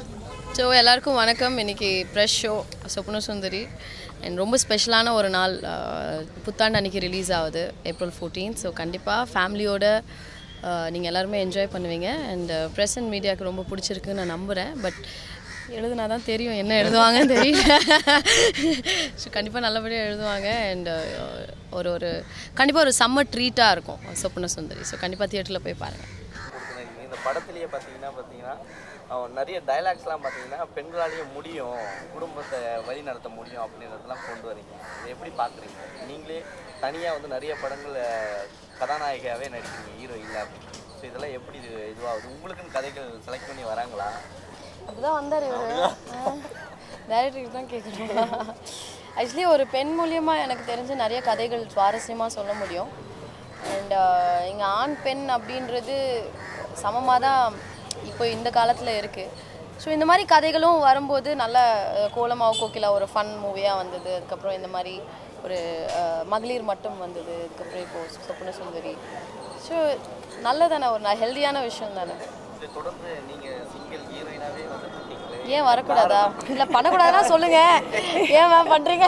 So எல்லாருக்கும் வணக்கம் இன்னைக்கு ப்ரெஷ் ஷோ சொப்ன சுந்தரி அண்ட் ரொம்ப ஸ்பெஷலான ஒரு நாள் அஹ், புத்தாண்டு அன்னைக்கு ரிலீஸ் ஆகுது ஏப்ரல் ஃபோர்டீன் ஸோ கண்டிப்பாக ஃபேமிலியோட நீங்கள் எல்லாருமே என்ஜாய் பண்ணுவீங்க அண்ட் ப்ரெஸ் அண்ட் மீடியாவுக்கு ரொம்ப பிடிச்சிருக்குன்னு நான் நம்புகிறேன் பட் எழுதுனா தான் தெரியும் என்ன எழுதுவாங்கன்னு தெரியல ஸோ கண்டிப்பாக நல்லபடியாக எழுதுவாங்க அண்ட் ஒரு ஒரு கண்டிப்பாக ஒரு செம்ம ட்ரீட்டாக இருக்கும் சொப்ன சுந்தரி ஸோ கண்டிப்பாக தியேட்டரில் போய் பாருங்கள் கொடுத்துருக்கீங்க இந்த படத்துலயே பார்த்தீங்கன்னா பார்த்தீங்கன்னா அவன் நிறைய டைலாக்ஸ்லாம் பார்த்தீங்கன்னா பெண்களாலேயே முடியும் குடும்பத்தை வழி நடத்த முடியும் அப்படின்றதெல்லாம் கொண்டு வரீங்க இதை எப்படி பார்க்குறீங்க நீங்களே தனியாக வந்து நிறைய படங்கள் கதாநாயகியாகவே நடிக்கிறீங்க ஹீரோ இல்லாமல் ஸோ இதெல்லாம் எப்படி இது இதுவாகுது உங்களுக்குன்னு கதைகள் செலக்ட் பண்ணி வராங்களா அப்படிதான் வந்தார் இவர் டைரக்டருக்கு தான் கேட்கணும் ஆக்சுவலி ஒரு பெண் மூலியமாக எனக்கு தெரிஞ்ச நிறைய கதைகள் சுவாரஸ்யமாக சொல்ல முடியும் அண்ட் இங்கே ஆண் பெண் அப்படின்றது சமமாக தான் இப்போ இந்த காலத்தில் இருக்குது ஸோ இந்த மாதிரி கதைகளும் வரும்போது நல்ல அஹ், கோலமாவு கோகிலா ஒரு ஃபன் மூவியாக வந்தது அதுக்கப்புறம் இந்த மாதிரி ஒரு அஹ், மகளிர் மட்டும் வந்தது அதுக்கப்புறம் இப்போது சொப்புன சுந்தரி ஸோ நல்லதானே ஒரு ஹெல்தியான விஷயம் தானே இதை தொடர்ந்து நீங்கள் சிங்கிள் ஹீரோயினாகவே வந்துட்டு இருக்கீங்களே ஏன் வரக்கூடாதா இல்ல பண்ணக்கூடாதுன்னா சொல்லுங்க ஏன் மேம் பண்றீங்க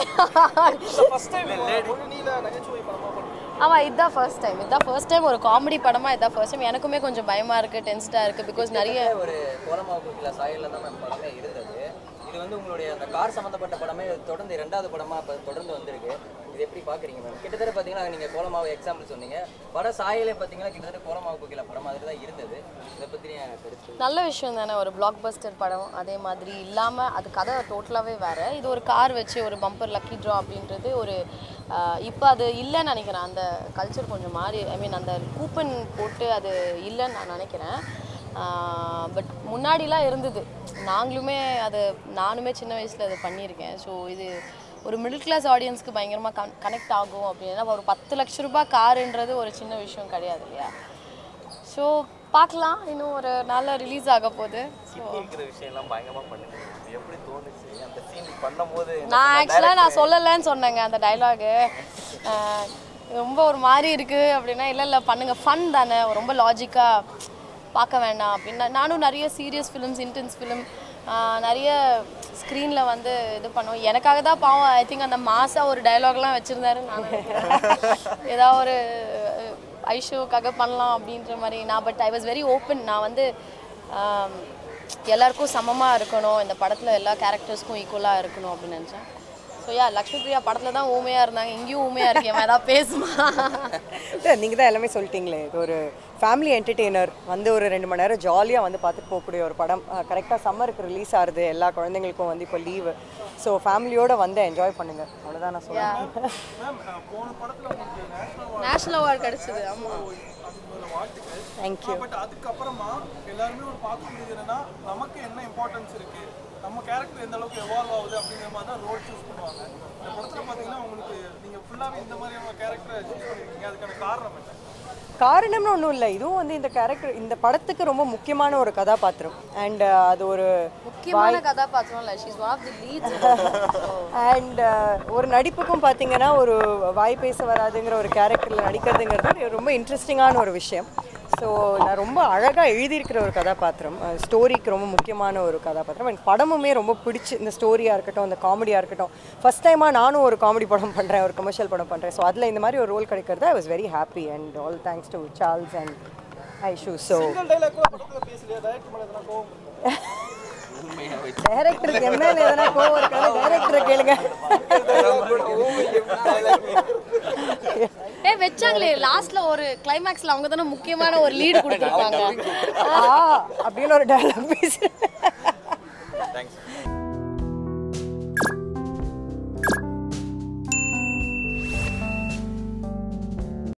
ஆமா இதுதான் ஃபர்ஸ்ட் டைம் இதுதான் ஃபர்ஸ்ட் டைம் ஒரு காமெடி படமா இதுதான் ஃபர்ஸ்ட் டைம் எனக்குமே கொஞ்சம் பயமா இருக்கு டென்ஸ்டா இருக்கு பிகாஸ் நிறைய ஒரு கோலமா கோகிலா சாயல்ல தான் மேம் படமே இருந்தது இது வந்து உங்களுடைய அந்த கார் சம்மந்தப்பட்ட படமே தொடர்ந்து ரெண்டாவது படமா இப்போ தொடர்ந்து வந்திருக்கு இது எப்படி பார்க்குறீங்க மேம் கிட்டத்தட்ட பார்த்தீங்கன்னா நீங்கள் கோலமாவு எக்ஸாம்பிள் சொன்னீங்க பட சாயலே பார்த்தீங்கன்னா கிட்டத்தட்ட கோலமாவு கோகிலா படம் மாதிரி தான் இருந்தது இதை பற்றி கருத்து நல்ல விஷயம் தானே ஒரு பிளாக் பஸ்டர் படம் அதே மாதிரி இல்லாம அது கதை டோட்டலாகவே வேற இது ஒரு கார் வச்சு ஒரு பம்பர் லக்கி ட்ரா அப்படின்றது ஒரு இப்போ அது இல்லைன்னு நினைக்கிறேன் அந்த கல்ச்சர் கொஞ்சம் மாறி ஐ மீன் அந்த கூப்பன் போட்டு அது இல்லைன்னு நான் நினைக்கிறேன் பட் முன்னாடிலாம் இருந்தது நாங்களுமே அது நானுமே சின்ன வயசில் அதை பண்ணியிருக்கேன் ஸோ இது ஒரு மிடில் கிளாஸ் ஆடியன்ஸ்க்கு பயங்கரமாக கன் கனெக்ட் ஆகும் அப்படின்னா ஒரு பத்து லட்ச ரூபாய் காருன்றது ஒரு சின்ன விஷயம் கிடையாது இல்லையா ஸோ பார்க்கலாம் இன்னும் ஒரு நாளில் ரிலீஸ் ஆக போகுது கிட்னி இருக்கிற விஷயம்லாம் பயங்கரமாக பண்ணுங்க இது எப்படி தோணுச்சு அந்த சீன் பண்ணும்போது நான் ஆக்சுவலாக நான் சொல்லலைன்னு சொன்னேங்க அந்த டைலாகு ரொம்ப ஒரு மாதிரி இருக்குது அப்படின்னா இல்லை இல்லை பண்ணுங்கள் ஃபன் தானே ரொம்ப லாஜிக்காக பார்க்க வேண்டாம் அப்படின்னா நானும் நிறைய சீரியஸ் ஃபிலிம்ஸ் இன்டென்ஸ் ஃபிலிம் நிறைய ஸ்க்ரீனில் வந்து இது பண்ணுவோம் எனக்காக தான் பாவம் ஐ திங்க் அந்த மாசாக ஒரு டைலாக்லாம் வச்சுருந்தாரு நான் நினைக்கிறேன். ஏதாவது ஒரு ஐஷோக்காக பண்ணலாம் அப்படின்ற மாதிரி நான் but I was very open நான் வந்து ஆம், எல்லாருக்கும் சமமாக இருக்கணும் இந்த படத்தில் எல்லா கேரக்டர்ஸ்க்கும் ஈக்குவலாக இருக்கணும் அப்படின்னு நினச்சேன் ஸோ யா லக்ஷ்மி பிரியா படத்தில் தான் ஊமையாக இருந்தாங்க இங்கேயும் ஊமையாக இருக்கேன் ஏதாவது பேசுமா நீங்கள் தான் எல்லாமே சொல்லிட்டீங்களே இது ஒரு ஃபேமிலி என்டர்டெய்னர் வந்து ஒரு ரெண்டு மணி நேரம் ஜாலியாக வந்து பார்த்துட்டு போகக்கூடிய ஒரு படம் கரெக்டாக சம்மருக்கு ரிலீஸ் ஆகுது எல்லா குழந்தைங்களுக்கும் வந்து இப்போ லீவு ஸோ ஃபேமிலியோட வந்து என்ஜாய் பண்ணுங்கள் அவ்வளோதான் நான் சொல்லுவேன் நேஷனல் அவார்டு கிடச்சிது ஆமாம் தேங்க்யூ பட் அதுக்கப்புறமா எல்லாருமே ஒரு பார்க்கக்கூடியது என்னன்னா நமக்கு என்ன இம்பார்ட்டன்ஸ் இருக்கு நம்ம கேரக்டர் எந்த அளவுக்கு எவால்வ் ஆகுது அப்படிங்கிற மாதிரி தான் ரோல் சூஸ் பண்ணுவாங்க இந்த படத்துல பாத்தீங்கன்னா உங்களுக்கு நீங்க ஃபுல்லாவே இந்த மாதிரியான கேரக்டரை சூஸ் பண்ணிருக்கீங்க அதுக்கான காரணம் என்ன காரணம்னு ஒன்றும் இல்லை இதுவும் வந்து இந்த கேரக்டர் இந்த படத்துக்கு ரொம்ப முக்கியமான ஒரு கதாபாத்திரம் அண்ட் அது ஒரு முக்கியமான கதாபாத்திரம் இல்லை she's one of the leads and ஒரு நடிப்புக்கும் பார்த்தீங்கன்னா ஒரு வாய் பேச வராதுங்கிற ஒரு கேரக்டரில் நடிக்கிறதுங்கிறது ரொம்ப இன்ட்ரெஸ்டிங்கான ஒரு விஷயம் ஸோ நான் ரொம்ப அழகாக எழுதியிருக்கிற ஒரு கதாபாத்திரம் ஸ்டோரிக்கு ரொம்ப முக்கியமான ஒரு கதாபாத்திரம் எனக்கு படமுமே ரொம்ப பிடிச்சி இந்த ஸ்டோரியாக இருக்கட்டும் இந்த காமெடியாக இருக்கட்டும் ஃபஸ்ட் டைமாக நானும் ஒரு காமெடி படம் பண்ணுறேன் ஒரு கமர்ஷியல் படம் பண்ணுறேன் ஸோ அதில் இந்த மாதிரி ஒரு ரோல் கிடைக்கிறது I was very happy and all thanks to Charles and Aishu so single dialogue கூட படத்துல பேசலையா டைரக்டர் மேல எதனா கோவம் டைரக்டருக்கு என்ன எதனா கோவம் இருக்காது டைரக்டரை கேளுங்க ஏ வச்சாங்களே லாஸ்ட்ல ஒரு கிளைமேக்ஸ்ல அவங்க தானே முக்கியமான ஒரு லீடு கொடுத்துருப்பாங்க ஆ அப்படின்னு ஒரு டைலாக் பேசுகிறேன்